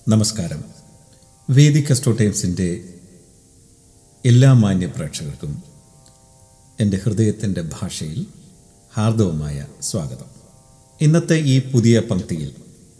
നമസ്കാരം Vedic astro ടൈംസിൻ്റെ എല്ലാ മാന്യ പ്രേക്ഷകർക്കും എൻ്റെ ഹൃദയത്തിൻ്റെ ഭാഷയിൽ ഹാർദവമായ സ്വാഗതം ഇന്നത്തെ ഈ പുതിയ പങ്ക്തിയിൽ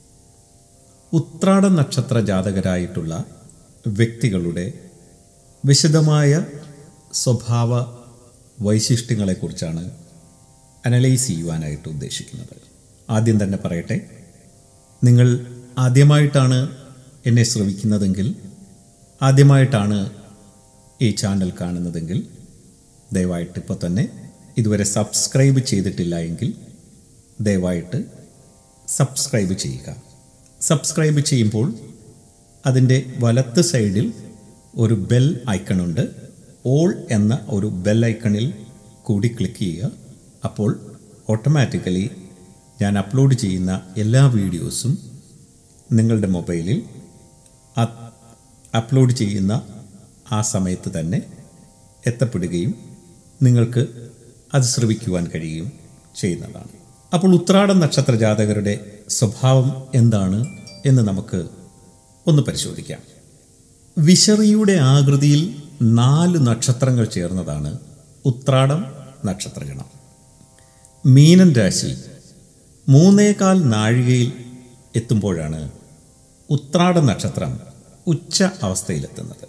ഉത്രാട നക്ഷത്ര ജാതകരായിട്ടുള്ള വ്യക്തികളുടെ വിശദമായ സ്വഭാവ വൈശിഷ്ട്യങ്ങളെക്കുറിച്ചാണ് അനലൈസ് ചെയ്യുവാനായിട്ട് ഉദ്ദേശിക്കുന്നത് ആദ്യം തന്നെ പറയട്ടെ നിങ്ങൾ ആദ്യമായിട്ടാണ് എന്നെ ശ്രവിക്കുന്നതെങ്കിൽ ആദ്യമായിട്ടാണ് ഈ ചാനൽ കാണുന്നതെങ്കിൽ ദയവായിട്ട് ഇപ്പോൾ തന്നെ ഇതുവരെ സബ്സ്ക്രൈബ് ചെയ്തിട്ടില്ല എങ്കിൽ ദയവായിട്ട് സബ്സ്ക്രൈബ് ചെയ്യുക സബ്സ്ക്രൈബ് ചെയ്യുമ്പോൾ അതിൻ്റെ വലത്ത് സൈഡിൽ ഒരു ബെൽ ഐക്കണുണ്ട് ഓൾ എന്ന ഒരു ബെൽ ഐക്കണിൽ കൂടി ക്ലിക്ക് ചെയ്യുക അപ്പോൾ ഓട്ടോമാറ്റിക്കലി ഞാൻ അപ്ലോഡ് ചെയ്യുന്ന എല്ലാ വീഡിയോസും നിങ്ങളുടെ മൊബൈലിൽ അ- അപ്ലോഡ് ചെയ്യുന്ന ആ സമയത്ത് തന്നെ എത്തപ്പെടുകയും നിങ്ങൾക്ക് അത് ശ്രവിക്കുവാൻ കഴിയുകയും ചെയ്യുന്നതാണ് അപ്പോൾ ഉത്രാട നക്ഷത്ര ജാതകരുടെ സ്വഭാവം എന്താണ് എന്ന് നമുക്ക് ഒന്ന് പരിശോധിക്കാം വിശറിയുടെ ആകൃതിയിൽ നാല് നക്ഷത്രങ്ങൾ ചേർന്നതാണ് ഉത്രാടം നക്ഷത്രഗണം മീനൻ രാശി മൂന്നേകാൽ നാഴികയിൽ എത്തുമ്പോഴാണ് ഉത്രാട നക്ഷത്രം ഉച്ച അവസ്ഥയിലെത്തുന്നത്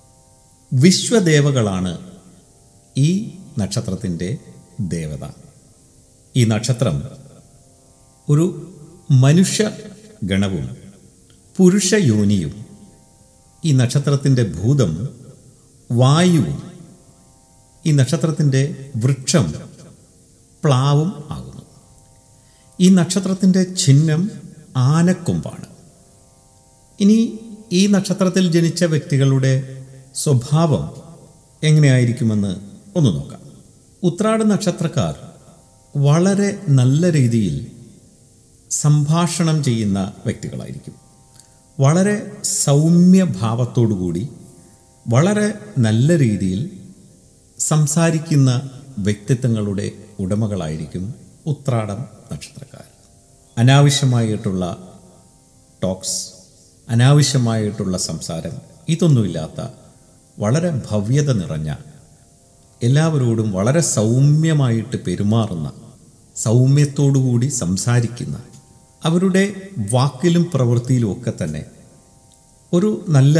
വിശ്വദേവകളാണ് ഈ നക്ഷത്രത്തിൻ്റെ ദേവത ഈ നക്ഷത്രം ഒരു മനുഷ്യ ഗണവും പുരുഷ യോനിയും ഈ നക്ഷത്രത്തിൻ്റെ ഭൂതം വായുവും ഈ നക്ഷത്രത്തിൻ്റെ വൃക്ഷം പ്ലാവും ആകുന്നു ഈ നക്ഷത്രത്തിൻ്റെ ചിഹ്നം ആനക്കൊമ്പാണ് ഇനി ഈ നക്ഷത്രത്തിൽ ജനിച്ച വ്യക്തികളുടെ സ്വഭാവം എങ്ങനെയായിരിക്കുമെന്ന് ഒന്ന് നോക്കാം ഉത്രാട നക്ഷത്രക്കാർ വളരെ നല്ല രീതിയിൽ സംഭാഷണം ചെയ്യുന്ന വ്യക്തികളായിരിക്കും വളരെ സൗമ്യഭാവത്തോടുകൂടി വളരെ നല്ല രീതിയിൽ സംസാരിക്കുന്ന വ്യക്തിത്വങ്ങളുടെ ഉടമകളായിരിക്കും ഉത്രാടം നക്ഷത്രക്കാർ അനാവശ്യമായിട്ടുള്ള ടോക്സ് അനാവശ്യമായിട്ടുള്ള സംസാരം ഇതൊന്നുമില്ലാത്ത വളരെ ഭവ്യത നിറഞ്ഞ എല്ലാവരോടും വളരെ സൗമ്യമായിട്ട് പെരുമാറുന്ന സൗമ്യത്തോടുകൂടി സംസാരിക്കുന്ന അവരുടെ വാക്കിലും പ്രവൃത്തിയിലും ഒക്കെ തന്നെ ഒരു നല്ല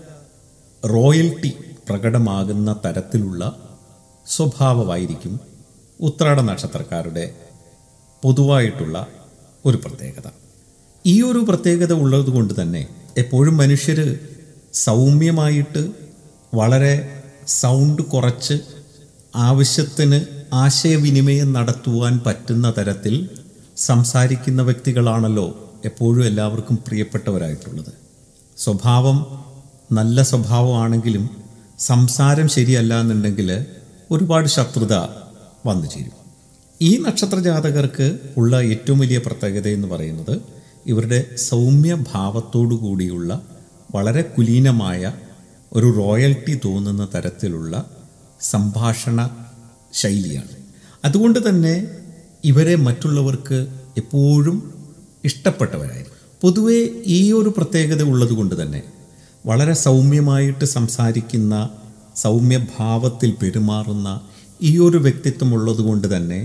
റോയൽറ്റി പ്രകടമാകുന്ന തരത്തിലുള്ള സ്വഭാവമായിരിക്കും ഉത്രാട നക്ഷത്രക്കാരുടെ പൊതുവായിട്ടുള്ള ഒരു പ്രത്യേകത ഈ ഒരു പ്രത്യേകത ഉള്ളത് കൊണ്ട് തന്നെ എപ്പോഴും മനുഷ്യർ സൗമ്യമായിട്ട് വളരെ സൗണ്ട് കുറച്ച് ആവശ്യത്തിന് ആശയവിനിമയം നടത്തുവാൻ പറ്റുന്ന തരത്തിൽ സംസാരിക്കുന്ന വ്യക്തികളാണല്ലോ എപ്പോഴും എല്ലാവർക്കും പ്രിയപ്പെട്ടവരായിട്ടുള്ളത് സ്വഭാവം നല്ല സ്വഭാവമാണെങ്കിലും സംസാരം ശരിയല്ല എന്നുണ്ടെങ്കിൽ ഒരുപാട് ശത്രുത വന്നു ചേരും ഈ നക്ഷത്ര ജാതകർക്ക് ഉള്ള ഏറ്റവും വലിയ പ്രത്യേകത എന്ന് പറയുന്നത് ഇവരുടെ സൗമ്യ ഭാവത്തോടു കൂടിയുള്ള വളരെ കുലീനമായ ഒരു റോയൽറ്റി തോന്നുന്ന തരത്തിലുള്ള സംഭാഷണ ശൈലിയാണ് അതുകൊണ്ട് തന്നെ ഇവരെ മറ്റുള്ളവർക്ക് എപ്പോഴും ഇഷ്ടപ്പെട്ടവരായിരിക്കും പൊതുവേ ഈ ഒരു പ്രത്യേകത ഉള്ളത് കൊണ്ട് തന്നെ വളരെ സൗമ്യമായിട്ട് സംസാരിക്കുന്ന സൗമ്യഭാവത്തിൽ പെരുമാറുന്ന ഈ ഒരു വ്യക്തിത്വം ഉള്ളത് കൊണ്ട് തന്നെ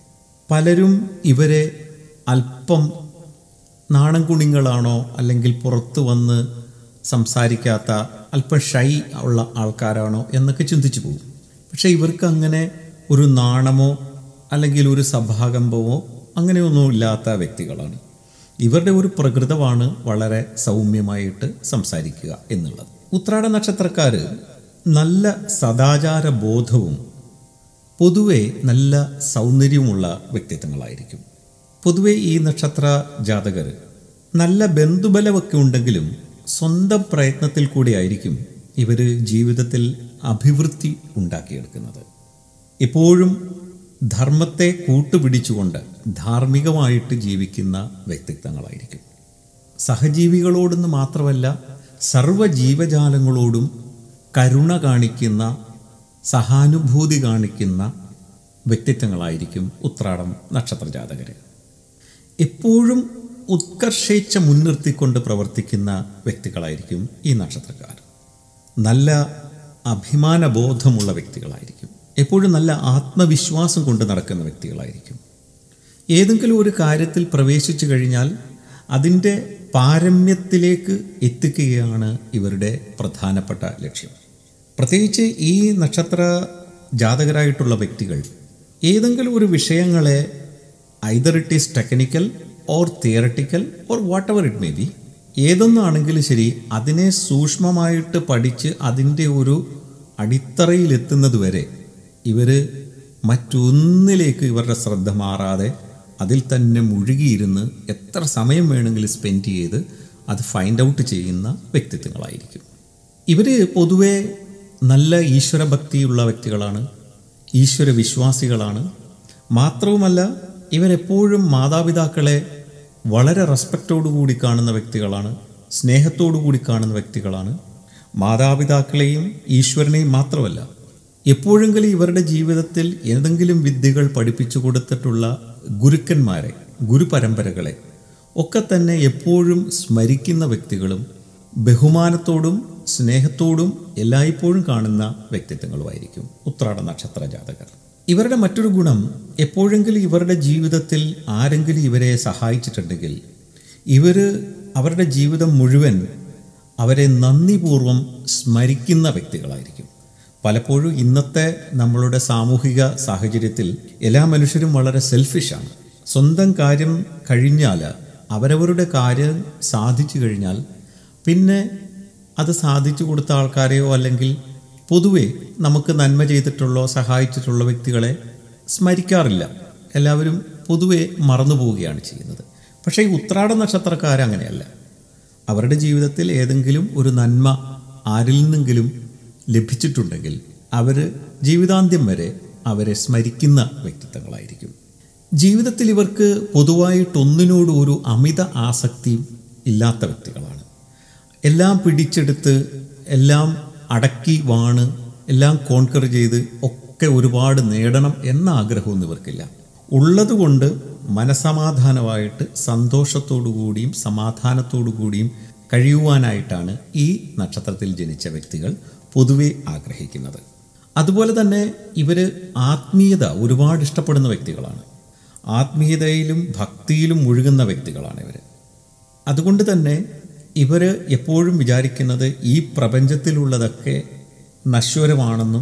പലരും ഇവരെ അല്പം നാണം കുണിങ്ങളാണോ അല്ലെങ്കിൽ പുറത്തു വന്ന് സംസാരിക്കാത്ത അല്പം ഷൈ ഉള്ള ആൾക്കാരാണോ എന്നൊക്കെ ചിന്തിച്ചു പോകും പക്ഷേ ഇവർക്ക് അങ്ങനെ ഒരു നാണമോ അല്ലെങ്കിൽ ഒരു സഭാകമ്പമോ അങ്ങനെയൊന്നും ഇല്ലാത്ത വ്യക്തികളാണ് ഇവരുടെ ഒരു പ്രകൃതമാണ് വളരെ സൗമ്യമായിട്ട് സംസാരിക്കുക എന്നുള്ളത് ഉത്രാട നക്ഷത്രക്കാർ നല്ല സദാചാര ബോധവും പൊതുവെ നല്ല സൗന്ദര്യമുള്ള വ്യക്തിത്വങ്ങളായിരിക്കും പൊതുവെ ഈ നക്ഷത്ര ജാതകർ നല്ല ബന്ധുബലമൊക്കെ ഉണ്ടെങ്കിലും സ്വന്തം പ്രയത്നത്തിൽ കൂടി ആയിരിക്കും ഇവർ ജീവിതത്തിൽ അഭിവൃദ്ധി ഉണ്ടാക്കിയെടുക്കുന്നത് എപ്പോഴും ധർമ്മത്തെ കൂട്ടുപിടിച്ചുകൊണ്ട് ധാർമ്മികമായിട്ട് ജീവിക്കുന്ന വ്യക്തിത്വങ്ങളായിരിക്കും സഹജീവികളോടെന്ന് മാത്രമല്ല സർവ്വ ജീവജാലങ്ങളോടും കരുണ കാണിക്കുന്ന സഹാനുഭൂതി കാണിക്കുന്ന വ്യക്തിത്വങ്ങളായിരിക്കും ഉത്രാടം നക്ഷത്ര ജാതകർ എപ്പോഴും ഉത്കർഷേച്ഛ മുൻനിർത്തിക്കൊണ്ട് പ്രവർത്തിക്കുന്ന വ്യക്തികളായിരിക്കും ഈ നക്ഷത്രക്കാർ നല്ല അഭിമാനബോധമുള്ള വ്യക്തികളായിരിക്കും എപ്പോഴും നല്ല ആത്മവിശ്വാസം കൊണ്ട് നടക്കുന്ന വ്യക്തികളായിരിക്കും ഏതെങ്കിലും ഒരു കാര്യത്തിൽ പ്രവേശിച്ചു കഴിഞ്ഞാൽ അതിൻ്റെ പാരമ്യത്തിലേക്ക് എത്തിക്കുകയാണ് ഇവരുടെ പ്രധാനപ്പെട്ട ലക്ഷ്യം പ്രത്യേകിച്ച് ഈ നക്ഷത്ര ജാതകരായിട്ടുള്ള വ്യക്തികൾ ഏതെങ്കിലും ഒരു വിഷയങ്ങളെ either it is technical or theoretical or whatever it may be ഏതൊന്നാണെങ്കിലും ശരി അതിനെ സൂക്ഷ്മമായിട്ട് പഠിച്ച് അതിൻ്റെ ഒരു അടിത്തറയിലെത്തുന്നത് വരെ ഇവർ മറ്റൊന്നിലേക്ക് ഇവരുടെ ശ്രദ്ധ മാറാതെ അതിൽ തന്നെ മുഴുകിയിരുന്ന് എത്ര സമയം വേണമെങ്കിലും സ്പെൻഡ് ചെയ്ത് അത് ഫൈൻഡ് ഔട്ട് ചെയ്യുന്ന വ്യക്തിത്വങ്ങളായിരിക്കും ഇവർ പൊതുവെ നല്ല ഈശ്വരഭക്തിയുള്ള വ്യക്തികളാണ് ഈശ്വര വിശ്വാസികളാണ് മാത്രവുമല്ല ഇവരെപ്പോഴും മാതാപിതാക്കളെ വളരെ റെസ്പെക്റ്റോടു കൂടി കാണുന്ന വ്യക്തികളാണ് സ്നേഹത്തോടു കൂടി കാണുന്ന വ്യക്തികളാണ് മാതാപിതാക്കളെയും ഈശ്വരനെയും മാത്രമല്ല എപ്പോഴെങ്കിലും ഇവരുടെ ജീവിതത്തിൽ ഏതെങ്കിലും വിദ്യകൾ പഠിപ്പിച്ചു കൊടുത്തിട്ടുള്ള ഗുരുക്കന്മാരെ ഗുരുപരമ്പരകളെ ഒക്കെ തന്നെ എപ്പോഴും സ്മരിക്കുന്ന വ്യക്തികളും ബഹുമാനത്തോടും സ്നേഹത്തോടും എല്ലായ്പ്പോഴും കാണുന്ന വ്യക്തിത്വങ്ങളുമായിരിക്കും ഉത്രാട നക്ഷത്ര ജാതകർ ഇവരുടെ മറ്റൊരു ഗുണം എപ്പോഴെങ്കിലും ഇവരുടെ ജീവിതത്തിൽ ആരെങ്കിലും ഇവരെ സഹായിച്ചിട്ടുണ്ടെങ്കിൽ ഇവർ അവരുടെ ജീവിതം മുഴുവൻ അവരെ നന്ദിപൂർവം സ്മരിക്കുന്ന വ്യക്തികളായിരിക്കും പലപ്പോഴും ഇന്നത്തെ നമ്മളുടെ സാമൂഹിക സാഹചര്യത്തിൽ എല്ലാ മനുഷ്യരും വളരെ സെൽഫിഷാണ് സ്വന്തം കാര്യം കഴിഞ്ഞാൽ അവരവരുടെ കാര്യം സാധിച്ചു കഴിഞ്ഞാൽ പിന്നെ അത് സാധിച്ചു കൊടുത്ത ആൾക്കാരെയോ അല്ലെങ്കിൽ പൊതുവെ നമുക്ക് നന്മ ചെയ്തിട്ടുള്ളോ സഹായിച്ചിട്ടുള്ള വ്യക്തികളെ സ്മരിക്കാറില്ല എല്ലാവരും പൊതുവെ മറന്നു പോവുകയാണ് ചെയ്യുന്നത് പക്ഷേ ഈ ഉത്രാട നക്ഷത്രക്കാർ അങ്ങനെയല്ല അവരുടെ ജീവിതത്തിൽ ഏതെങ്കിലും ഒരു നന്മ ആരിൽ നിന്നെങ്കിലും ലഭിച്ചിട്ടുണ്ടെങ്കിൽ അവർ ജീവിതാന്ത്യം വരെ അവരെ സ്മരിക്കുന്ന വ്യക്തിത്വങ്ങളായിരിക്കും ജീവിതത്തിൽ ഇവർക്ക് പൊതുവായിട്ടൊന്നിനോട് ഒരു അമിത ആസക്തി ഇല്ലാത്ത വ്യക്തികളാണ് എല്ലാം പിടിച്ചെടുത്ത് എല്ലാം അടക്കി വാണ് എല്ലാം കോൺകർ ചെയ്ത് ഒക്കെ ഒരുപാട് നേടണം എന്ന ആഗ്രഹമൊന്നും ഇവർക്കില്ല ഉള്ളതുകൊണ്ട് മനസമാധാനമായിട്ട് സന്തോഷത്തോടു കൂടിയും സമാധാനത്തോടു കൂടിയും കഴിയുവാനായിട്ടാണ് ഈ നക്ഷത്രത്തിൽ ജനിച്ച വ്യക്തികൾ പൊതുവെ ആഗ്രഹിക്കുന്നത് അതുപോലെ തന്നെ ഇവർ ആത്മീയത ഒരുപാട് ഇഷ്ടപ്പെടുന്ന വ്യക്തികളാണ് ആത്മീയതയിലും ഭക്തിയിലും മുഴുകുന്ന വ്യക്തികളാണ് ഇവർ അതുകൊണ്ട് തന്നെ ഇവർ എപ്പോഴും വിചാരിക്കുന്നത് ഈ പ്രപഞ്ചത്തിലുള്ളതൊക്കെ നശ്വരമാണെന്നും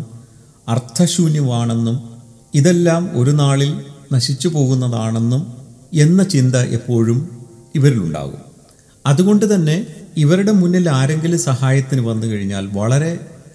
അർത്ഥശൂന്യമാണെന്നും ഇതെല്ലാം ഒരു നാളിൽ നശിച്ചു പോകുന്നതാണെന്നും എന്ന ചിന്ത എപ്പോഴും ഇവരിലുണ്ടാകും അതുകൊണ്ട് തന്നെ ഇവരുടെ മുന്നിൽ ആരെങ്കിലും സഹായത്തിന് വന്നു കഴിഞ്ഞാൽ വളരെ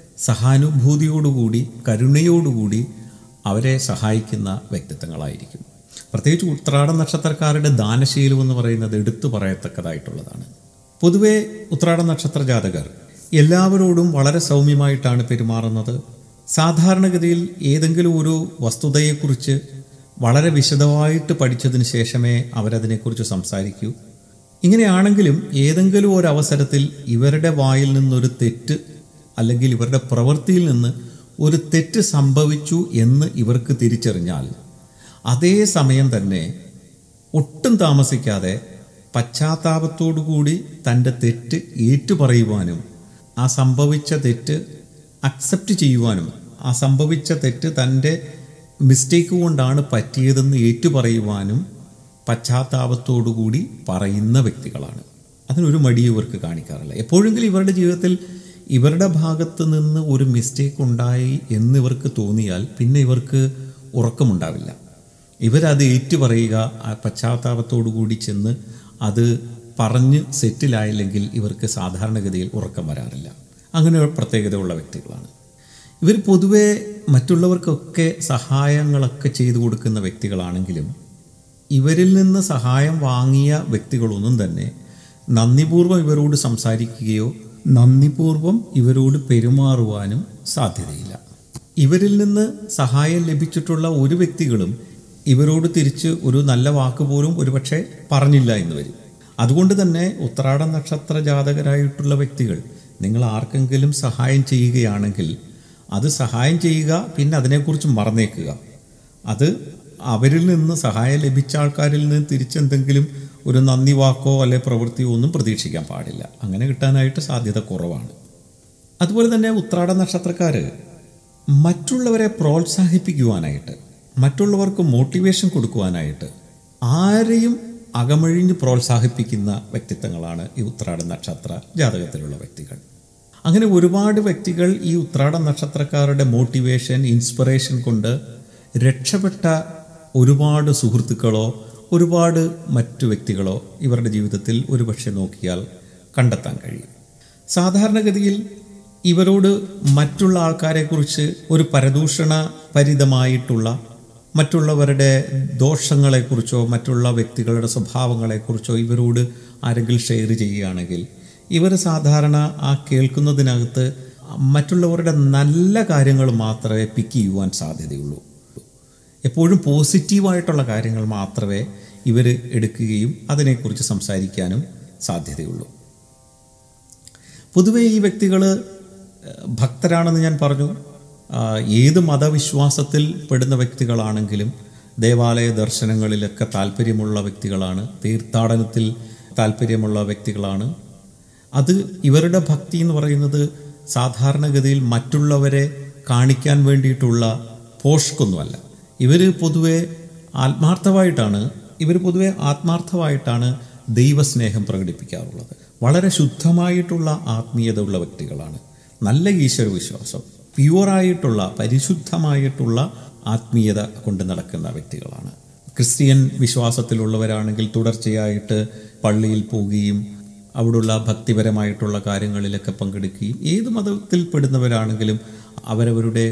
സഹാനുഭൂതിയോടുകൂടി കരുണയോടുകൂടി അവരെ സഹായിക്കുന്ന വ്യക്തിത്വങ്ങളായിരിക്കും പ്രത്യേകിച്ച് ഉത്രാട നക്ഷത്രക്കാരുടെ ദാനശീലം എന്ന് പറയുന്നത് എടുത്തു പറയത്തക്കതായിട്ടുള്ളതാണ് പൊതുവെ ഉത്രാട നക്ഷത്ര ജാതകർ എല്ലാവരോടും വളരെ സൗമ്യമായിട്ടാണ് പെരുമാറുന്നത് സാധാരണഗതിയിൽ ഏതെങ്കിലും ഒരു വസ്തുതയെക്കുറിച്ച് വളരെ വിശദമായിട്ട് പഠിച്ചതിന് ശേഷമേ അവരതിനെക്കുറിച്ച് സംസാരിക്കൂ ഇങ്ങനെയാണെങ്കിലും ഏതെങ്കിലും ഒരു അവസരത്തിൽ ഇവരുടെ വായിൽ നിന്നൊരു തെറ്റ് അല്ലെങ്കിൽ ഇവരുടെ പ്രവൃത്തിയിൽ നിന്ന് ഒരു തെറ്റ് സംഭവിച്ചു എന്ന് ഇവർക്ക് തിരിച്ചറിഞ്ഞാൽ അതേ സമയം തന്നെ ഒട്ടും താമസിക്കാതെ പശ്ചാത്താപത്തോടുകൂടി തൻ്റെ തെറ്റ് ഏറ്റുപറയുവാനും ആ സംഭവിച്ച തെറ്റ് അക്സെപ്റ്റ് ചെയ്യുവാനും ആ സംഭവിച്ച തെറ്റ് തൻ്റെ മിസ്റ്റേക്ക് കൊണ്ടാണ് പറ്റിയതെന്ന് ഏറ്റുപറയുവാനും പശ്ചാത്താപത്തോടുകൂടി പറയുന്ന വ്യക്തികളാണ് അതിനൊരു മടി ഇവർക്ക് കാണിക്കാറില്ല എപ്പോഴെങ്കിലും ഇവരുടെ ജീവിതത്തിൽ ഇവരുടെ ഭാഗത്ത് നിന്ന് ഒരു മിസ്റ്റേക്ക് ഉണ്ടായി എന്നിവർക്ക് തോന്നിയാൽ പിന്നെ ഇവർക്ക് ഉറക്കമുണ്ടാവില്ല ഇവരത് ഏറ്റുപറയുക ആ പശ്ചാത്താപത്തോടു കൂടി ചെന്ന് അത് പറഞ്ഞ് സെറ്റിലായില്ലെങ്കിൽ ഇവർക്ക് സാധാരണഗതിയിൽ ഉറക്കം വരാറില്ല അങ്ങനെ ഒരു പ്രത്യേകതയുള്ള വ്യക്തികളാണ് ഇവർ പൊതുവെ മറ്റുള്ളവർക്കൊക്കെ സഹായങ്ങളൊക്കെ ചെയ്തു കൊടുക്കുന്ന വ്യക്തികളാണെങ്കിലും ഇവരിൽ നിന്ന് സഹായം വാങ്ങിയ വ്യക്തികളൊന്നും തന്നെ നന്ദിപൂർവ്വം ഇവരോട് സംസാരിക്കുകയോ നന്ദിപൂർവ്വം ഇവരോട് പെരുമാറുവാനും സാധ്യതയില്ല ഇവരിൽ നിന്ന് സഹായം ലഭിച്ചിട്ടുള്ള ഒരു വ്യക്തികളും ഇവരോട് തിരിച്ച് ഒരു നല്ല വാക്ക് പോലും ഒരുപക്ഷെ പറഞ്ഞില്ല എന്ന് വരും അതുകൊണ്ട് തന്നെ ഉത്രാട നക്ഷത്ര ജാതകരായിട്ടുള്ള വ്യക്തികൾ നിങ്ങൾ ആർക്കെങ്കിലും സഹായം ചെയ്യുകയാണെങ്കിൽ അത് സഹായം ചെയ്യുക പിന്നെ അതിനെക്കുറിച്ച് മറന്നേക്കുക അത് അവരിൽ നിന്ന് സഹായം ലഭിച്ച ആൾക്കാരിൽ നിന്ന് തിരിച്ചെന്തെങ്കിലും ഒരു നന്ദി വാക്കോ അല്ലെ പ്രവൃത്തിയോ ഒന്നും പ്രതീക്ഷിക്കാൻ പാടില്ല അങ്ങനെ കിട്ടാനായിട്ട് സാധ്യത കുറവാണ് അതുപോലെ തന്നെ ഉത്രാട നക്ഷത്രക്കാർ മറ്റുള്ളവരെ പ്രോത്സാഹിപ്പിക്കുവാനായിട്ട് മറ്റുള്ളവർക്ക് മോട്ടിവേഷൻ കൊടുക്കുവാനായിട്ട് ആരെയും അകമഴിഞ്ഞ് പ്രോത്സാഹിപ്പിക്കുന്ന വ്യക്തിത്വങ്ങളാണ് ഈ ഉത്രാട നക്ഷത്ര ജാതകത്തിലുള്ള വ്യക്തികൾ അങ്ങനെ ഒരുപാട് വ്യക്തികൾ ഈ ഉത്രാട നക്ഷത്രക്കാരുടെ മോട്ടിവേഷൻ ഇൻസ്പിറേഷൻ കൊണ്ട് രക്ഷപ്പെട്ട ഒരുപാട് സുഹൃത്തുക്കളോ ഒരുപാട് മറ്റു വ്യക്തികളോ ഇവരുടെ ജീവിതത്തിൽ ഒരുപക്ഷെ നോക്കിയാൽ കണ്ടെത്താൻ കഴിയും സാധാരണഗതിയിൽ ഇവരോട് മറ്റുള്ള ആൾക്കാരെക്കുറിച്ച് ഒരു പരദൂഷണ പരിതമായിട്ടുള്ള മറ്റുള്ളവരുടെ ദോഷങ്ങളെക്കുറിച്ചോ മറ്റുള്ള വ്യക്തികളുടെ സ്വഭാവങ്ങളെക്കുറിച്ചോ ഇവരോട് ആരെങ്കിലും ഷെയർ ചെയ്യുകയാണെങ്കിൽ ഇവർ സാധാരണ ആ കേൾക്കുന്നതിനകത്ത് മറ്റുള്ളവരുടെ നല്ല കാര്യങ്ങൾ മാത്രമേ പിക്ക് ചെയ്യുവാൻ സാധ്യതയുള്ളൂ എപ്പോഴും പോസിറ്റീവായിട്ടുള്ള കാര്യങ്ങൾ മാത്രമേ ഇവർ എടുക്കുകയും അതിനെക്കുറിച്ച് സംസാരിക്കാനും സാധ്യതയുള്ളൂ പൊതുവേ ഈ വ്യക്തികൾ ഭക്തരാണെന്ന് ഞാൻ പറഞ്ഞു ആ, ഏത് മതവിശ്വാസത്തിൽ പെടുന്ന വ്യക്തികളാണെങ്കിലും ദേവാലയ ദർശനങ്ങളിലൊക്കെ താല്പര്യമുള്ള വ്യക്തികളാണ് തീർത്ഥാടനത്തിൽ താല്പര്യമുള്ള വ്യക്തികളാണ് അത് ഇവരുടെ ഭക്തി എന്ന് പറയുന്നത് സാധാരണഗതിയിൽ മറ്റുള്ളവരെ കാണിക്കാൻ വേണ്ടിയിട്ടുള്ള പോഷ്കൊന്നുമല്ല ഇവർ പൊതുവെ ആത്മാർത്ഥമായിട്ടാണ് ഇവർ പൊതുവെ ആത്മാർത്ഥമായിട്ടാണ് ദൈവസ്നേഹം പ്രകടിപ്പിക്കാറുള്ളത് വളരെ ശുദ്ധമായിട്ടുള്ള ആത്മീയത ഉള്ള വ്യക്തികളാണ് നല്ല ഈശ്വര വിശ്വാസം പ്യുവറായിട്ടുള്ള പരിശുദ്ധമായിട്ടുള്ള ആത്മീയത കൊണ്ട് നടക്കുന്ന വ്യക്തികളാണ് ക്രിസ്ത്യൻ വിശ്വാസത്തിലുള്ളവരാണെങ്കിൽ തുടർച്ചയായിട്ട് പള്ളിയിൽ പോവുകയും അവിടുള്ള ഭക്തിപരമായിട്ടുള്ള കാര്യങ്ങളിലൊക്കെ പങ്കെടുക്കുകയും ഏത് മതത്തിൽ പെടുന്നവരാണെങ്കിലും അവരവരുടെ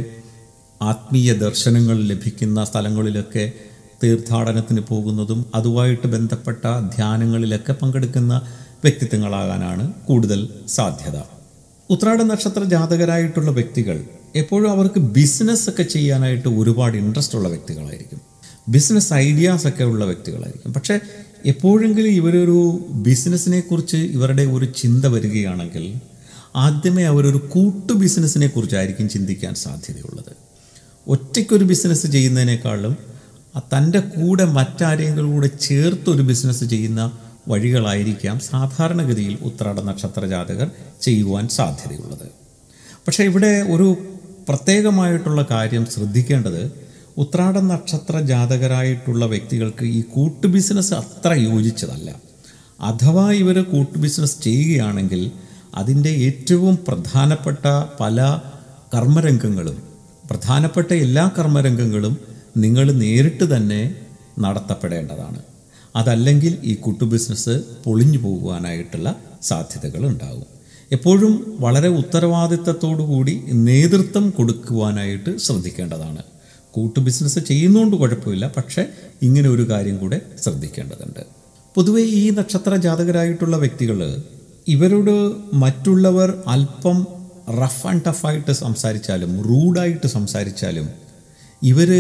ആത്മീയ ദർശനങ്ങൾ ലഭിക്കുന്ന സ്ഥലങ്ങളിലൊക്കെ തീർത്ഥാടനത്തിന് പോകുന്നതും അതുമായിട്ട് ബന്ധപ്പെട്ട ധ്യാനങ്ങളിലൊക്കെ പങ്കെടുക്കുന്ന വ്യക്തിത്വങ്ങളാകാനാണ് കൂടുതൽ സാധ്യത ഉത്രാട നക്ഷത്ര ജാതകരായിട്ടുള്ള വ്യക്തികൾ എപ്പോഴും അവർക്ക് ബിസിനസ് ഒക്കെ ചെയ്യാനായിട്ട് ഒരുപാട് ഇൻട്രസ്റ്റ് ഉള്ള വ്യക്തികളായിരിക്കും ബിസിനസ് ഐഡിയാസ് ഒക്കെ ഉള്ള വ്യക്തികളായിരിക്കും പക്ഷേ എപ്പോഴെങ്കിലും ഇവരൊരു ബിസിനസ്സിനെ കുറിച്ച് ഇവരുടെ ഒരു ചിന്ത വരികയാണെങ്കിൽ ആദ്യമേ അവരൊരു കൂട്ടു ബിസിനസ്സിനെ കുറിച്ചായിരിക്കും ചിന്തിക്കാൻ സാധ്യതയുള്ളത് ഒറ്റയ്ക്കൊരു ബിസിനസ് ചെയ്യുന്നതിനേക്കാളും ആ തൻ്റെ കൂടെ മറ്റാരെങ്കിലും കൂടെ ചേർത്തൊരു ബിസിനസ് ചെയ്യുന്ന വഴികളായിരിക്കാം സാധാരണഗതിയിൽ ഉത്രാട നക്ഷത്ര ജാതകർ ചെയ്യുവാൻ സാധ്യതയുള്ളത് പക്ഷേ ഇവിടെ ഒരു പ്രത്യേകമായിട്ടുള്ള കാര്യം ശ്രദ്ധിക്കേണ്ടത് ഉത്രാട നക്ഷത്ര ജാതകരായിട്ടുള്ള വ്യക്തികൾക്ക് ഈ കൂട്ടു ബിസിനസ് അത്ര യോജിച്ചതല്ല അഥവാ ഇവർ കൂട്ടു ബിസിനസ് ചെയ്യുകയാണെങ്കിൽ അതിൻ്റെ ഏറ്റവും പ്രധാനപ്പെട്ട പല കർമ്മരംഗങ്ങളും പ്രധാനപ്പെട്ട എല്ലാ കർമ്മരംഗങ്ങളും നിങ്ങൾ നേരിട്ട് തന്നെ നടത്തപ്പെടേണ്ടതാണ് അതല്ലെങ്കിൽ ഈ കൂട്ടു ബിസിനസ് പൊളിഞ്ഞു പോകുവാനായിട്ടുള്ള സാധ്യതകൾ ഉണ്ടാകും എപ്പോഴും വളരെ ഉത്തരവാദിത്തത്തോടു കൂടി നേതൃത്വം കൊടുക്കുവാനായിട്ട് ശ്രദ്ധിക്കേണ്ടതാണ് കൂട്ടു ബിസിനസ് ചെയ്യുന്നതുകൊണ്ട് കുഴപ്പമില്ല പക്ഷേ ഇങ്ങനെ ഒരു കാര്യം കൂടെ ശ്രദ്ധിക്കേണ്ടതുണ്ട് പൊതുവെ ഈ നക്ഷത്ര ജാതകരായിട്ടുള്ള വ്യക്തികൾ ഇവരോട് മറ്റുള്ളവർ അല്പം റഫ് ആൻഡ് ടഫായിട്ട് സംസാരിച്ചാലും റൂഡായിട്ട് സംസാരിച്ചാലും ഇവർ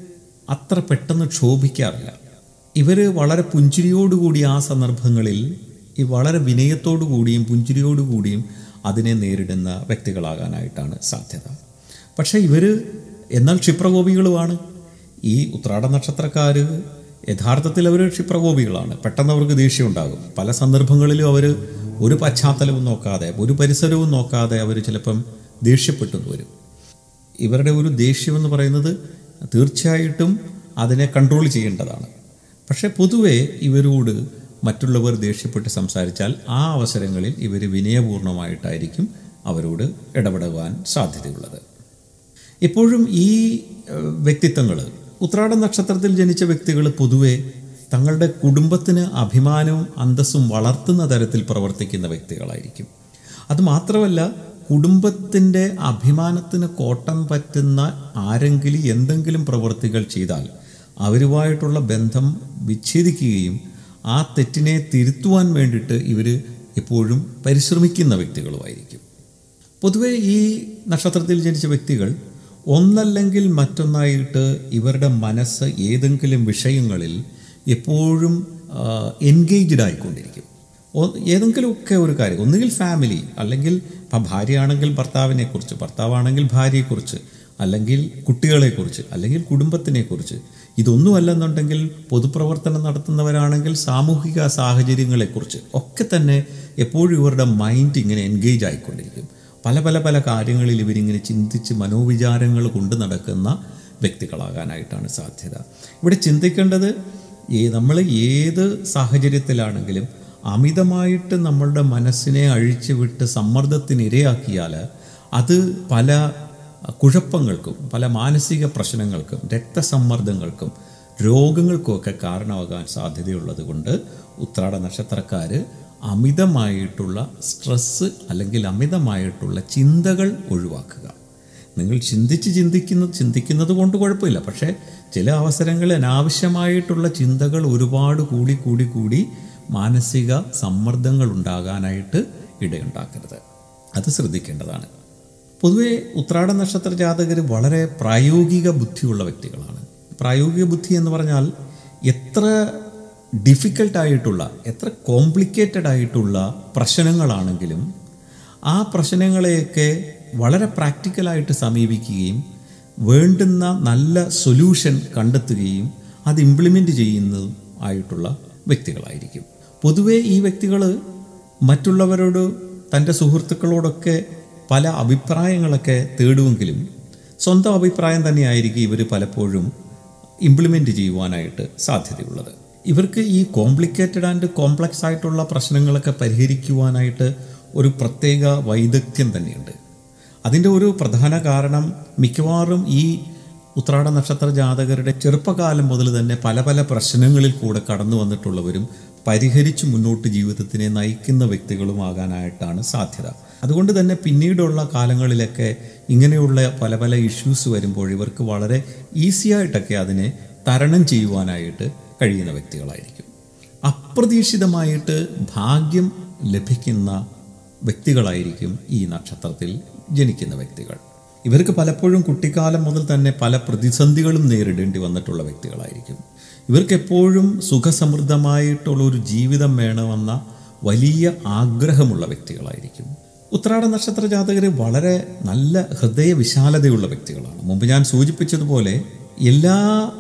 അത്ര പെട്ടെന്ന് ക്ഷോഭിക്കാറില്ല ഇവർ വളരെ പുഞ്ചിരിയോടുകൂടി ആ സന്ദർഭങ്ങളിൽ ഈ വളരെ വിനയത്തോടു കൂടിയും പുഞ്ചിരിയോടു കൂടിയും അതിനെ നേരിടുന്ന വ്യക്തികളാകാനായിട്ടാണ് സാധ്യത പക്ഷേ ഇവർ എന്നാൽ ക്ഷിപ്രകോപികളുമാണ് ഈ ഉത്രാട നക്ഷത്രക്കാർ യഥാർത്ഥത്തിൽ അവർ ക്ഷിപ്രകോപികളാണ് പെട്ടെന്ന് അവർക്ക് ദേഷ്യം ഉണ്ടാകും പല സന്ദർഭങ്ങളിലും അവർ ഒരു പശ്ചാത്തലവും നോക്കാതെ ഒരു പരിസരവും നോക്കാതെ അവർ ചിലപ്പം ദേഷ്യപ്പെട്ടു വരും ഇവരുടെ ഒരു ദേഷ്യം എന്ന് പറയുന്നത് തീർച്ചയായിട്ടും അതിനെ കൺട്രോൾ ചെയ്യേണ്ടതാണ് പക്ഷേ പൊതുവെ ഇവരോട് മറ്റുള്ളവർ ദേഷ്യപ്പെട്ട് സംസാരിച്ചാൽ ആ അവസരങ്ങളിൽ ഇവർ വിനയപൂർണമായിട്ടായിരിക്കും അവരോട് ഇടപെടുവാൻ സാധ്യതയുള്ളത് എപ്പോഴും ഈ വ്യക്തിത്വങ്ങൾ ഉത്രാട നക്ഷത്രത്തിൽ ജനിച്ച വ്യക്തികൾ പൊതുവെ തങ്ങളുടെ കുടുംബത്തിന് അഭിമാനവും അന്തസ്സും വളർത്തുന്ന തരത്തിൽ പ്രവർത്തിക്കുന്ന വ്യക്തികളായിരിക്കും അതുമാത്രമല്ല കുടുംബത്തിൻ്റെ അഭിമാനത്തിന് കോട്ടം പറ്റുന്ന ആരെങ്കിലും എന്തെങ്കിലും പ്രവൃത്തികൾ ചെയ്താൽ അവരുമായിട്ടുള്ള ബന്ധം വിച്ഛേദിക്കുകയും ആ തെറ്റിനെ തിരുത്തുവാൻ വേണ്ടിയിട്ട് ഇവർ എപ്പോഴും പരിശ്രമിക്കുന്ന വ്യക്തികളുമായിരിക്കും പൊതുവെ ഈ നക്ഷത്രത്തിൽ ജനിച്ച വ്യക്തികൾ ഒന്നല്ലെങ്കിൽ മറ്റൊന്നായിട്ട് ഇവരുടെ മനസ്സ് ഏതെങ്കിലും വിഷയങ്ങളിൽ എപ്പോഴും എൻഗേജ്ഡ് ആയിക്കൊണ്ടിരിക്കും ഒ- ഏതെങ്കിലുമൊക്കെ ഒരു കാര്യം ഒന്നുകിൽ ഫാമിലി അല്ലെങ്കിൽ ഇപ്പം ഭാര്യയാണെങ്കിൽ ഭർത്താവിനെക്കുറിച്ച് ഭർത്താവാണെങ്കിൽ ഭാര്യയെക്കുറിച്ച് അല്ലെങ്കിൽ കുട്ടികളെക്കുറിച്ച് അല്ലെങ്കിൽ കുടുംബത്തിനെക്കുറിച്ച് ഇതൊന്നുമല്ലെന്നുണ്ടെങ്കിൽ പൊതുപ്രവർത്തനം നടത്തുന്നവരാണെങ്കിൽ സാമൂഹിക സാഹചര്യങ്ങളെക്കുറിച്ച് ഒക്കെ തന്നെ എപ്പോഴും ഇവരുടെ മൈൻഡ് ഇങ്ങനെ എൻഗേജ് ആയിക്കൊണ്ടിരിക്കും പല പല പല കാര്യങ്ങളിൽ ഇവരിങ്ങനെ ചിന്തിച്ച് മനോവിചാരങ്ങൾ കൊണ്ട് നടക്കുന്ന വ്യക്തികളാകാനായിട്ടാണ് സാധ്യത ഇവിടെ ചിന്തിക്കേണ്ടത് ഈ നമ്മൾ ഏത് സാഹചര്യത്തിലാണെങ്കിലും അമിതമായിട്ട് നമ്മളുടെ മനസ്സിനെ അഴിച്ചുവിട്ട് സമ്മർദ്ദത്തിന് ഇരയാക്കിയാൽ അത് പല കുഴപ്പങ്ങൾക്കും പല മാനസിക പ്രശ്നങ്ങൾക്കും രക്തസമ്മർദ്ദങ്ങൾക്കും രോഗങ്ങൾക്കുമൊക്കെ കാരണമാകാൻ സാധ്യതയുള്ളത് കൊണ്ട് ഉത്രാട നക്ഷത്രക്കാർ അമിതമായിട്ടുള്ള സ്ട്രെസ്സ് അല്ലെങ്കിൽ അമിതമായിട്ടുള്ള ചിന്തകൾ ഒഴിവാക്കുക നിങ്ങൾ ചിന്തിച്ച് ചിന്തിക്കുന്ന ചിന്തിക്കുന്നത് കൊണ്ട് കുഴപ്പമില്ല പക്ഷേ ചില അവസരങ്ങളിൽ അനാവശ്യമായിട്ടുള്ള ചിന്തകൾ ഒരുപാട് കൂടി കൂടി കൂടി മാനസിക സമ്മർദ്ദങ്ങൾ ഉണ്ടാകാനായിട്ട് ഇടയുണ്ടാക്കരുത് അത് ശ്രദ്ധിക്കേണ്ടതാണ് പൊതുവെ ഉത്രാട നക്ഷത്ര ജാതകർ വളരെ പ്രായോഗിക ബുദ്ധിയുള്ള വ്യക്തികളാണ് പ്രായോഗിക ബുദ്ധി എന്ന് പറഞ്ഞാൽ എത്ര ഡിഫിക്കൽട്ടായിട്ടുള്ള എത്ര കോംപ്ലിക്കേറ്റഡ് ആയിട്ടുള്ള പ്രശ്നങ്ങളാണെങ്കിലും ആ പ്രശ്നങ്ങളെയൊക്കെ വളരെ പ്രാക്ടിക്കലായിട്ട് സമീപിക്കുകയും വേണ്ടുന്ന നല്ല സൊല്യൂഷൻ കണ്ടെത്തുകയും അത് ഇംപ്ലിമെൻ്റ് ചെയ്യുന്നതും ആയിട്ടുള്ള വ്യക്തികളായിരിക്കും പൊതുവേ ഈ വ്യക്തികൾ മറ്റുള്ളവരോട് തൻ്റെ സുഹൃത്തുക്കളോടൊക്കെ പല അഭിപ്രായങ്ങളൊക്കെ തേടുമെങ്കിലും സ്വന്തം അഭിപ്രായം തന്നെയായിരിക്കും ഇവർ പലപ്പോഴും ഇംപ്ലിമെൻ്റ് ചെയ്യുവാനായിട്ട് സാധ്യതയുള്ളത് ഇവർക്ക് ഈ കോംപ്ലിക്കേറ്റഡ് ആൻഡ് കോംപ്ലക്സ് ആയിട്ടുള്ള പ്രശ്നങ്ങളൊക്കെ പരിഹരിക്കുവാനായിട്ട് ഒരു പ്രത്യേക വൈദഗ്ധ്യം തന്നെയുണ്ട് അതിൻ്റെ ഒരു പ്രധാന കാരണം മിക്കവാറും ഈ ഉത്രാട നക്ഷത്ര ജാതകരുടെ ചെറുപ്പകാലം മുതൽ തന്നെ പല പല പ്രശ്നങ്ങളിൽ കൂടെ കടന്നു വന്നിട്ടുള്ളവരും പരിഹരിച്ച് മുന്നോട്ട് ജീവിതത്തിനെ നയിക്കുന്ന വ്യക്തികളുമാകാനായിട്ടാണ് സാധ്യത അതുകൊണ്ട് തന്നെ പിന്നീടുള്ള കാലങ്ങളിലൊക്കെ ഇങ്ങനെയുള്ള പല പല ഇഷ്യൂസ് വരുമ്പോൾ ഇവർക്ക് വളരെ ഈസിയായിട്ടൊക്കെ അതിനെ തരണം ചെയ്യുവാനായിട്ട് കഴിയുന്ന വ്യക്തികളായിരിക്കും അപ്രതീക്ഷിതമായിട്ട് ഭാഗ്യം ലഭിക്കുന്ന വ്യക്തികളായിരിക്കും ഈ നക്ഷത്രത്തിൽ ജനിക്കുന്ന വ്യക്തികൾ ഇവർക്ക് പലപ്പോഴും കുട്ടിക്കാലം മുതൽ തന്നെ പല പ്രതിസന്ധികളും നേരിടേണ്ടി വന്നിട്ടുള്ള വ്യക്തികളായിരിക്കും ഇവർക്ക് എപ്പോഴും സുഖസമൃദ്ധമായിട്ടുള്ള ഒരു ജീവിതം വേണമെന്ന വലിയ ആഗ്രഹമുള്ള വ്യക്തികളായിരിക്കും ഉത്രാട നക്ഷത്ര ജാതകർ വളരെ നല്ല ഹൃദയവിശാലതയുള്ള വ്യക്തികളാണ് മുമ്പ് ഞാൻ സൂചിപ്പിച്ചതുപോലെ എല്ലാ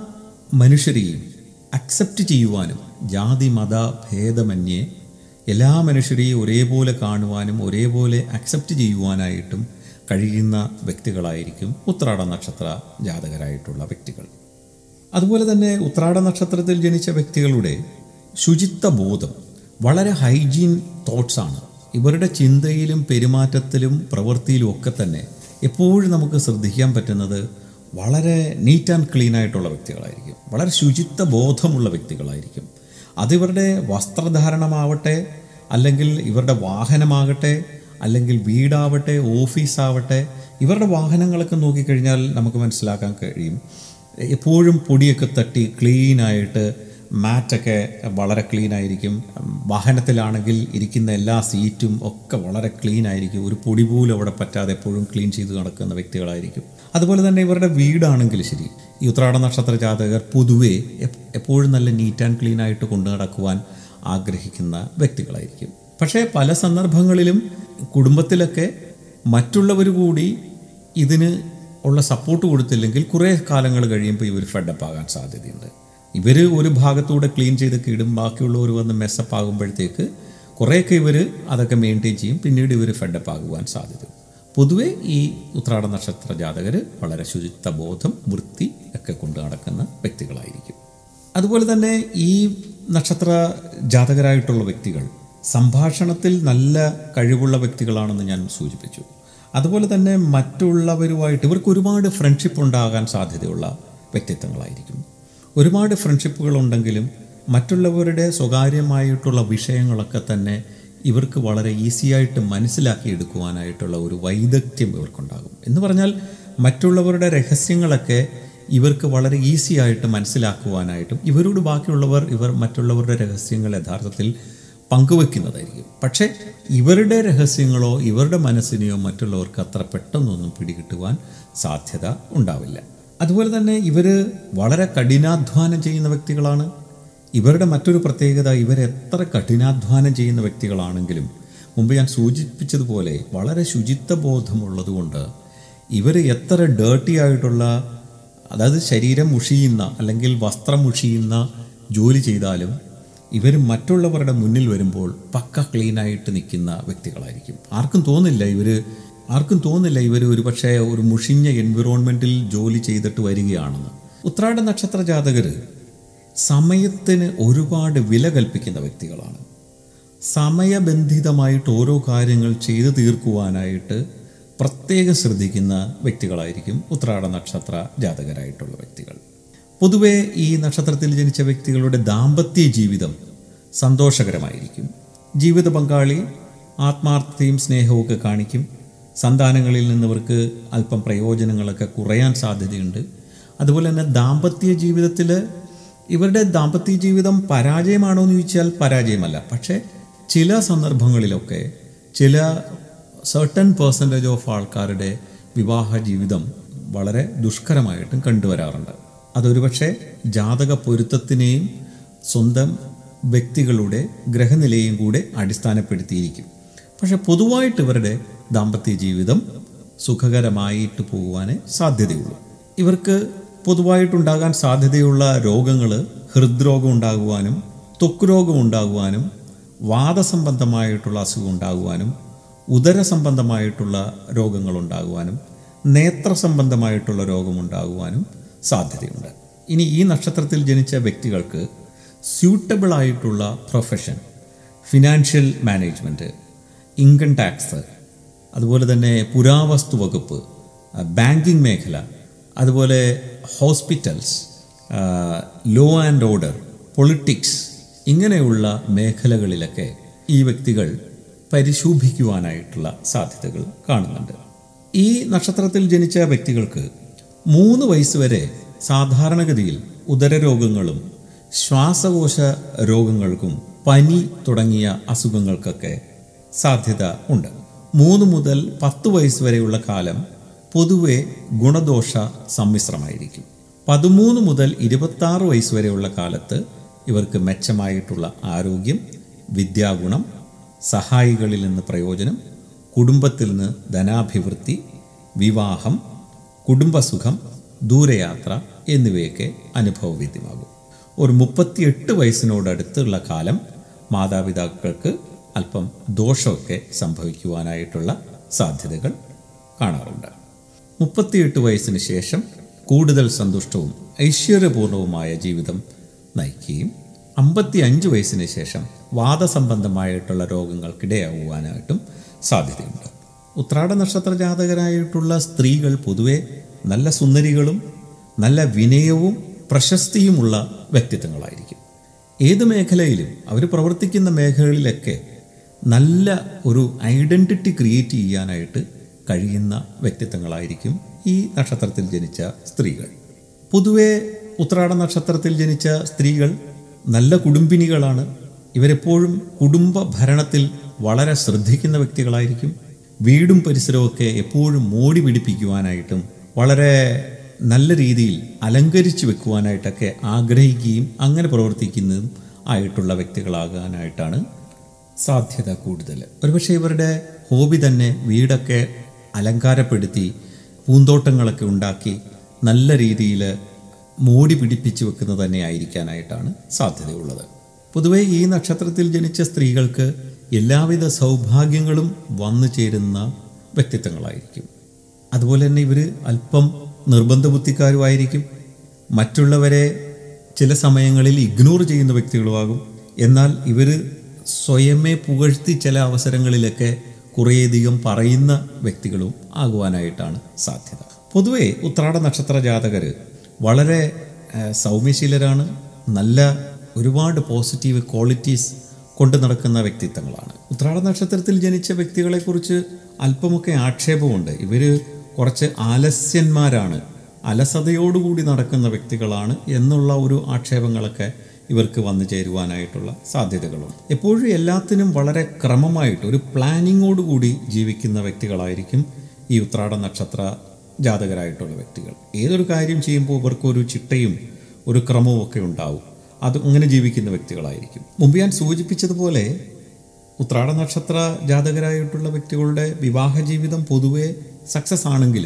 മനുഷ്യരെയും അക്സെപ്റ്റ് ചെയ്യുവാനും ജാതി മത ഭേദമന്യേ എല്ലാ മനുഷ്യരെയും ഒരേപോലെ കാണുവാനും ഒരേപോലെ അക്സെപ്റ്റ് ചെയ്യുവാനായിട്ടും കഴിയുന്ന വ്യക്തികളായിരിക്കും ഉത്രാട നക്ഷത്ര ജാതകരായിട്ടുള്ള വ്യക്തികൾ അതുപോലെ തന്നെ ഉത്രാട നക്ഷത്രത്തിൽ ജനിച്ച വ്യക്തികളുടെ ശുചിത്വ ബോധം വളരെ ഹൈജീൻ തോട്ട്സാണ് ഇവരുടെ ചിന്തയിലും പെരുമാറ്റത്തിലും പ്രവൃത്തിയിലും ഒക്കെ തന്നെ എപ്പോഴും നമുക്ക് ശ്രദ്ധിക്കാൻ പറ്റുന്നത് വളരെ നീറ്റ് ആൻഡ് ക്ലീൻ ആയിട്ടുള്ള വ്യക്തികളായിരിക്കും വളരെ ശുചിത്വ ബോധമുള്ള വ്യക്തികളായിരിക്കും അതിവരുടെ വസ്ത്രധാരണമാവട്ടെ അല്ലെങ്കിൽ ഇവരുടെ വാഹനമാകട്ടെ അല്ലെങ്കിൽ വീടാവട്ടെ ഓഫീസാവട്ടെ ഇവരുടെ വാഹനങ്ങളൊക്കെ നോക്കിക്കഴിഞ്ഞാൽ നമുക്ക് മനസ്സിലാക്കാൻ കഴിയും എപ്പോഴും പൊടിയൊക്കെ തട്ടി ക്ലീനായിട്ട് മാറ്റൊക്കെ വളരെ ക്ലീൻ ആയിരിക്കും വാഹനത്തിലാണെങ്കിൽ ഇരിക്കുന്ന എല്ലാ സീറ്റും ഒക്കെ വളരെ ക്ലീൻ ആയിരിക്കും ഒരു പൊടി പോലും അവിടെ പറ്റാതെ എപ്പോഴും ക്ലീൻ ചെയ്ത് നടക്കുന്ന വ്യക്തികളായിരിക്കും അതുപോലെ തന്നെ ഇവരുടെ വീടാണെങ്കിൽ ശരി ഈ ഉത്രാട നക്ഷത്ര ജാതകർ പൊതുവേ എപ്- എപ്പോഴും നല്ല നീറ്റ് ആൻഡ് ക്ലീൻ ആയിട്ട് കൊണ്ടു നടക്കുവാൻ ആഗ്രഹിക്കുന്ന വ്യക്തികളായിരിക്കും പക്ഷേ പല സന്ദർഭങ്ങളിലും കുടുംബത്തിലൊക്കെ മറ്റുള്ളവർ കൂടി ഇതിന് ഉള്ള സപ്പോർട്ട് കൊടുത്തില്ലെങ്കിൽ കുറേ കാലങ്ങൾ കഴിയുമ്പോൾ ഇവർ ഫെഡപ്പ് ആകാൻ സാധ്യതയുണ്ട് ഇവർ ഒരു ഭാഗത്തൂടെ ക്ലീൻ ചെയ്ത് കിടും ബാക്കിയുള്ളവർ വന്ന് മെസ്സപ്പ് ആകുമ്പോഴത്തേക്ക് കുറേയൊക്കെ ഇവർ അതൊക്കെ മെയിൻറ്റെയിൻ ചെയ്യും പിന്നീട് ഇവർ ഫെഡപ്പ് ആകുവാൻ സാധ്യത പൊതുവെ ഈ ഉത്രാട നക്ഷത്ര ജാതകർ വളരെ ശുചിത്വ ബോധം വൃത്തി ഒക്കെ കൊണ്ട് നടക്കുന്ന വ്യക്തികളായിരിക്കും അതുപോലെ തന്നെ ഈ നക്ഷത്ര ജാതകരായിട്ടുള്ള വ്യക്തികൾ സംഭാഷണത്തിൽ നല്ല കഴിവുള്ള വ്യക്തികളാണെന്ന് ഞാൻ സൂചിപ്പിച്ചു അതുപോലെ തന്നെ മറ്റുള്ളവരുമായിട്ട് ഇവർക്ക് ഒരുപാട് ഫ്രണ്ട്ഷിപ്പ് ഉണ്ടാകാൻ സാധ്യതയുള്ള വ്യക്തിത്വങ്ങളായിരിക്കും ഒരുപാട് ഫ്രണ്ട്ഷിപ്പുകൾ ഉണ്ടെങ്കിലും മറ്റുള്ളവരുടെ സ്വകാര്യമായിട്ടുള്ള വിഷയങ്ങളൊക്കെ തന്നെ ഇവർക്ക് വളരെ ഈസിയായിട്ട് മനസ്സിലാക്കിയെടുക്കുവാനായിട്ടുള്ള ഒരു വൈദഗ്ധ്യം ഇവർക്കുണ്ടാകും എന്ന് പറഞ്ഞാൽ മറ്റുള്ളവരുടെ രഹസ്യങ്ങളൊക്കെ ഇവർക്ക് വളരെ ഈസി ആയിട്ട് മനസ്സിലാക്കുവാനായിട്ടും ഇവരോട് ബാക്കിയുള്ളവർ ഇവർ മറ്റുള്ളവരുടെ രഹസ്യങ്ങൾ യഥാർത്ഥത്തിൽ പങ്കുവെക്കുന്നതായിരിക്കും പക്ഷേ ഇവരുടെ രഹസ്യങ്ങളോ ഇവരുടെ മനസ്സിനെയോ മറ്റുള്ളവർക്ക് അത്ര പെട്ടെന്നൊന്നും പിടികിട്ടുവാൻ സാധ്യത ഉണ്ടാവില്ല അതുപോലെ തന്നെ ഇവർ വളരെ കഠിനാധ്വാനം ചെയ്യുന്ന വ്യക്തികളാണ് ഇവരുടെ മറ്റൊരു പ്രത്യേകത ഇവരെത്ര കഠിനാധ്വാനം ചെയ്യുന്ന വ്യക്തികളാണെങ്കിലും മുമ്പ് ഞാൻ സൂചിപ്പിച്ചതുപോലെ വളരെ ശുചിത്വ ബോധമുള്ളതുകൊണ്ട് ഇവർ എത്ര ഡേർട്ടി ആയിട്ടുള്ള അതായത് ശരീരം മുഷിയുന്ന അല്ലെങ്കിൽ വസ്ത്രം മുഷിയുന്ന ജോലി ചെയ്താലും ഇവർ മറ്റുള്ളവരുടെ മുന്നിൽ വരുമ്പോൾ പക്ക ക്ലീനായിട്ട് നിൽക്കുന്ന വ്യക്തികളായിരിക്കും ആർക്കും തോന്നില്ല ഇവർ ആർക്കും തോന്നില്ല ഇവർ ഒരു പക്ഷേ ഒരു മുഷിഞ്ഞ എൻവിറോൺമെൻറ്റിൽ ജോലി ചെയ്തിട്ട് വരികയാണെന്ന് ഉത്രാട നക്ഷത്ര ജാതകർ സമയത്തിന് ഒരുപാട് വില കൽപ്പിക്കുന്ന വ്യക്തികളാണ് സമയബന്ധിതമായിട്ട് ഓരോ കാര്യങ്ങൾ ചെയ്തു തീർക്കുവാനായിട്ട് പ്രത്യേകം ശ്രദ്ധിക്കുന്ന വ്യക്തികളായിരിക്കും ഉത്രാട നക്ഷത്ര ജാതകരായിട്ടുള്ള വ്യക്തികൾ പൊതുവെ ഈ നക്ഷത്രത്തിൽ ജനിച്ച വ്യക്തികളുടെ ദാമ്പത്യ ജീവിതം സന്തോഷകരമായിരിക്കും ജീവിത പങ്കാളി ആത്മാർത്ഥതയും സ്നേഹവും ഒക്കെ കാണിക്കും സന്താനങ്ങളിൽ നിന്നവർക്ക് അല്പം പ്രയോജനങ്ങളൊക്കെ കുറയാൻ സാധ്യതയുണ്ട് അതുപോലെ തന്നെ ദാമ്പത്യ ജീവിതത്തിൽ ഇവരുടെ ദാമ്പത്യ ജീവിതം പരാജയമാണോ എന്ന് ചോദിച്ചാൽ പരാജയമല്ല പക്ഷേ ചില സന്ദർഭങ്ങളിലൊക്കെ ചില സർട്ടൻ പേഴ്സൻറ്റേജ് ഓഫ് ആൾക്കാരുടെ വിവാഹ ജീവിതം വളരെ ദുഷ്കരമായിട്ടും കണ്ടുവരാറുണ്ട് അതൊരു പക്ഷേ ജാതക പൊരുത്തത്തിനെയും സ്വന്തം വ്യക്തികളുടെ ഗ്രഹനിലയും കൂടെ അടിസ്ഥാനപ്പെടുത്തിയിരിക്കും പക്ഷെ പൊതുവായിട്ട് ഇവരുടെ ദാമ്പത്യ ജീവിതം സുഖകരമായിട്ട് പോകുവാനേ സാധ്യതയുള്ളൂ ഇവർക്ക് പൊതുവായിട്ടുണ്ടാകാൻ സാധ്യതയുള്ള രോഗങ്ങൾ ഹൃദ്രോഗം ഉണ്ടാകുവാനും ത്വക്ക് രോഗം ഉണ്ടാകുവാനും വാദസംബന്ധമായിട്ടുള്ള അസുഖം ഉണ്ടാകുവാനും ഉദര സംബന്ധമായിട്ടുള്ള രോഗങ്ങൾ ഉണ്ടാകുവാനും നേത്ര സംബന്ധമായിട്ടുള്ള രോഗമുണ്ടാകുവാനും സാധ്യതയുണ്ട് ഇനി ഈ നക്ഷത്രത്തിൽ ജനിച്ച വ്യക്തികൾക്ക് സ്യൂട്ടബിൾ ആയിട്ടുള്ള profession financial management income tax അതുപോലെ തന്നെ പുരാവസ്തു വകുപ്പ് ബാങ്കിങ് മേഖല അതുപോലെ hospitals law and order politics ഇങ്ങനെയുള്ള മേഖലകളിലൊക്കെ ഈ വ്യക്തികൾ പരിശോഭിക്കുവാനായിട്ടുള്ള സാധ്യതകൾ കാണുന്നുണ്ട് ഈ നക്ഷത്രത്തിൽ ജനിച്ച വ്യക്തികൾക്ക് മൂന്ന് വയസ്സ് വരെ സാധാരണഗതിയിൽ ഉദരരോഗങ്ങളും ശ്വാസകോശ രോഗങ്ങൾക്കും പനി തുടങ്ങിയ അസുഖങ്ങൾക്കൊക്കെ സാധ്യത ഉണ്ട് മൂന്ന് മുതൽ പത്ത് വയസ്സ് വരെയുള്ള കാലം പൊതുവെ ഗുണദോഷ സമ്മിശ്രമായിരിക്കും പതിമൂന്ന് മുതൽ ഇരുപത്താറ് വയസ്സ് വരെയുള്ള കാലത്ത് ഇവർക്ക് മെച്ചമായിട്ടുള്ള ആരോഗ്യം വിദ്യാഗുണം സഹായികളിൽ നിന്ന് പ്രയോജനം കുടുംബത്തിൽ നിന്ന് ധനാഭിവൃദ്ധി വിവാഹം കുടുംബസുഖം ദൂരയാത്ര എന്നിവയൊക്കെ അനുഭവവേദ്യമാകും ഒരു മുപ്പത്തിയെട്ട് വയസ്സിനോടടുത്തുള്ള കാലം മാതാപിതാക്കൾക്ക് അല്പം ദോഷമൊക്കെ സംഭവിക്കുവാനായിട്ടുള്ള സാധ്യതകൾ കാണാറുണ്ട് മുപ്പത്തിയെട്ട് വയസ്സിന് ശേഷം കൂടുതൽ സന്തുഷ്ടവും ഐശ്വര്യപൂർണവുമായ ജീവിതം നയിക്കുകയും അമ്പത്തി അഞ്ച് വയസ്സിന് ശേഷം വാദസംബന്ധമായിട്ടുള്ള രോഗങ്ങൾക്കിടയാകുവാനായിട്ടും സാധ്യതയുണ്ട് ഉത്രാട നക്ഷത്ര ജാതകരായിട്ടുള്ള സ്ത്രീകൾ പൊതുവെ നല്ല സുന്ദരികളും നല്ല വിനയവും പ്രശസ്തിയുമുള്ള വ്യക്തിത്വങ്ങളായിരിക്കും ഏത് മേഖലയിലും അവർ പ്രവർത്തിക്കുന്ന മേഖലകളിലൊക്കെ നല്ല ഒരു ഐഡൻറ്റിറ്റി ക്രിയേറ്റ് ചെയ്യാനായിട്ട് കഴിയുന്ന വ്യക്തിത്വങ്ങളായിരിക്കും ഈ നക്ഷത്രത്തിൽ ജനിച്ച സ്ത്രീകൾ പൊതുവെ ഉത്രാട നക്ഷത്രത്തിൽ ജനിച്ച സ്ത്രീകൾ നല്ല കുടുംബിനികളാണ് ഇവരെപ്പോഴും കുടുംബ ഭരണത്തിൽ വളരെ ശ്രദ്ധിക്കുന്ന വ്യക്തികളായിരിക്കും വീടും പരിസരമൊക്കെ എപ്പോഴും മോടി പിടിപ്പിക്കുവാനായിട്ടും വളരെ നല്ല രീതിയിൽ അലങ്കരിച്ചു വെക്കുവാനായിട്ടൊക്കെ ആഗ്രഹിക്കുകയും അങ്ങനെ പ്രവർത്തിക്കുന്നതും ആയിട്ടുള്ള വ്യക്തികളാകാനായിട്ടാണ് സാധ്യത കൂടുതൽ ഒരുപക്ഷെ ഇവരുടെ ഹോബി തന്നെ വീടൊക്കെ അലങ്കാരപ്പെടുത്തി പൂന്തോട്ടങ്ങളൊക്കെ ഉണ്ടാക്കി നല്ല രീതിയിൽ മോടി പിടിപ്പിച്ച് വെക്കുന്നത് തന്നെ ആയിരിക്കാനായിട്ടാണ് സാധ്യതയുള്ളത് പൊതുവെ ഈ നക്ഷത്രത്തിൽ ജനിച്ച സ്ത്രീകൾക്ക് എല്ലാവിധ സൗഭാഗ്യങ്ങളും വന്നു ചേരുന്ന വ്യക്തിത്വങ്ങളായിരിക്കും അതുപോലെ തന്നെ ഇവർ അല്പം നിർബന്ധ ബുദ്ധിക്കാരുമായിരിക്കും മറ്റുള്ളവരെ ചില സമയങ്ങളിൽ ഇഗ്നോർ ചെയ്യുന്ന വ്യക്തികളുമാകും എന്നാൽ ഇവർ സ്വയമേ പുകഴ്ത്തി ചില അവസരങ്ങളിലൊക്കെ കുറേയധികം പറയുന്ന വ്യക്തികളും ആകുവാനായിട്ടാണ് സാധ്യത പൊതുവെ ഉത്രാട നക്ഷത്ര ജാതകർ വളരെ ഏഹ്, സൗമ്യശീലരാണ് നല്ല ഒരുപാട് പോസിറ്റീവ് ക്വാളിറ്റീസ് കൊണ്ടു നടക്കുന്ന വ്യക്തിത്വങ്ങളാണ് ഉത്രാട നക്ഷത്രത്തിൽ ജനിച്ച വ്യക്തികളെക്കുറിച്ച് അല്പമൊക്കെ ആക്ഷേപമുണ്ട് ഇവർ കുറച്ച് ആലസ്യന്മാരാണ് അലസതയോടുകൂടി നടക്കുന്ന വ്യക്തികളാണ് എന്നുള്ള ഒരു ആക്ഷേപങ്ങളൊക്കെ ഇവർക്ക് വന്നു ചേരുവാനായിട്ടുള്ള സാധ്യതകളുണ്ട് എപ്പോഴും എല്ലാത്തിനും വളരെ ക്രമമായിട്ട് ഒരു പ്ലാനിങ്ങോടുകൂടി ജീവിക്കുന്ന വ്യക്തികളായിരിക്കും ഈ ഉത്രാട നക്ഷത്ര ജാതകരായിട്ടുള്ള വ്യക്തികൾ ഏതൊരു കാര്യം ചെയ്യുമ്പോൾ ഇവർക്കൊരു ചിട്ടയും ഒരു ക്രമവും ഒക്കെ ഉണ്ടാവും അത് അങ്ങനെ ജീവിക്കുന്ന വ്യക്തികളായിരിക്കും മുമ്പ് ഞാൻ സൂചിപ്പിച്ചതുപോലെ ഉത്രാട നക്ഷത്ര ജാതകരായിട്ടുള്ള വ്യക്തികളുടെ വിവാഹ ജീവിതം പൊതുവെ സക്സസ് ആണെങ്കിലും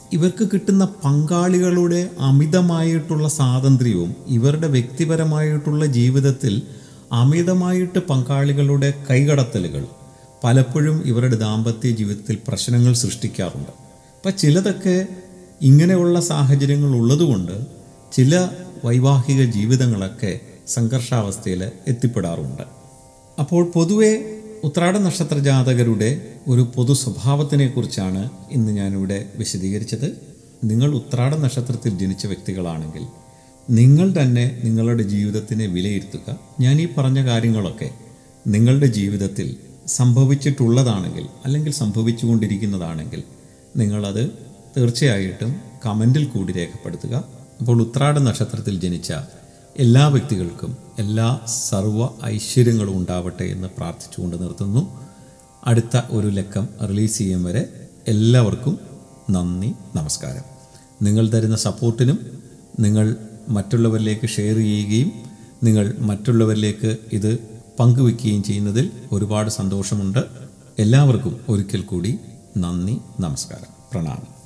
ഇവർക്ക് കിട്ടുന്ന പങ്കാളികളുടെ അമിതമായിട്ടുള്ള സ്വാതന്ത്ര്യവും ഇവരുടെ വ്യക്തിപരമായിട്ടുള്ള ജീവിതത്തിൽ അമിതമായിട്ട് പങ്കാളികളുടെ കൈകടത്തലുകൾ പലപ്പോഴും ഇവരുടെ ദാമ്പത്യ ജീവിതത്തിൽ പ്രശ്നങ്ങൾ സൃഷ്ടിക്കാറുണ്ട് അപ്പം ചിലതൊക്കെ ഇങ്ങനെയുള്ള സാഹചര്യങ്ങൾ ഉള്ളതുകൊണ്ട് ചില വൈവാഹിക ജീവിതങ്ങളൊക്കെ സംഘർഷാവസ്ഥയിൽ എത്തിപ്പെടാറുണ്ട് അപ്പോൾ പൊതുവെ ഉത്രാട നക്ഷത്ര ജാതകരുടെ ഒരു പൊതു സ്വഭാവത്തിനെ കുറിച്ചാണ് ഇന്ന് ഞാനിവിടെ വിശദീകരിച്ചത് നിങ്ങൾ ഉത്രാട നക്ഷത്രത്തിൽ ജനിച്ച വ്യക്തികളാണെങ്കിൽ നിങ്ങൾ തന്നെ നിങ്ങളുടെ ജീവിതത്തിനെ വിലയിരുത്തുക ഞാൻ ഈ പറഞ്ഞ കാര്യങ്ങളൊക്കെ നിങ്ങളുടെ ജീവിതത്തിൽ സംഭവിച്ചിട്ടുള്ളതാണെങ്കിൽ അല്ലെങ്കിൽ സംഭവിച്ചുകൊണ്ടിരിക്കുന്നതാണെങ്കിൽ നിങ്ങളത് തീർച്ചയായിട്ടും കമൻറ്റിൽ കൂടി രേഖപ്പെടുത്തുക അപ്പോൾ ഉത്രാട നക്ഷത്രത്തിൽ ജനിച്ച എല്ലാ വ്യക്തികൾക്കും എല്ലാ സർവ്വ ഐശ്വര്യങ്ങളും ഉണ്ടാവട്ടെ എന്ന് പ്രാർത്ഥിച്ചുകൊണ്ട് നിർത്തുന്നു അടുത്ത ഒരു ലക്കം റിലീസ് ചെയ്യും വരെ എല്ലാവർക്കും നന്ദി നമസ്കാരം നിങ്ങൾ തരുന്ന സപ്പോർട്ടിനും നിങ്ങൾ മറ്റുള്ളവരിലേക്ക് ഷെയർ ചെയ്യുകയും നിങ്ങൾ മറ്റുള്ളവരിലേക്ക് ഇത് പങ്കുവെക്കുകയും ചെയ്യുന്നതിൽ ഒരുപാട് സന്തോഷമുണ്ട് എല്ലാവർക്കും ഒരിക്കൽ കൂടി നന്ദി നമസ്കാരം പ്രണാമം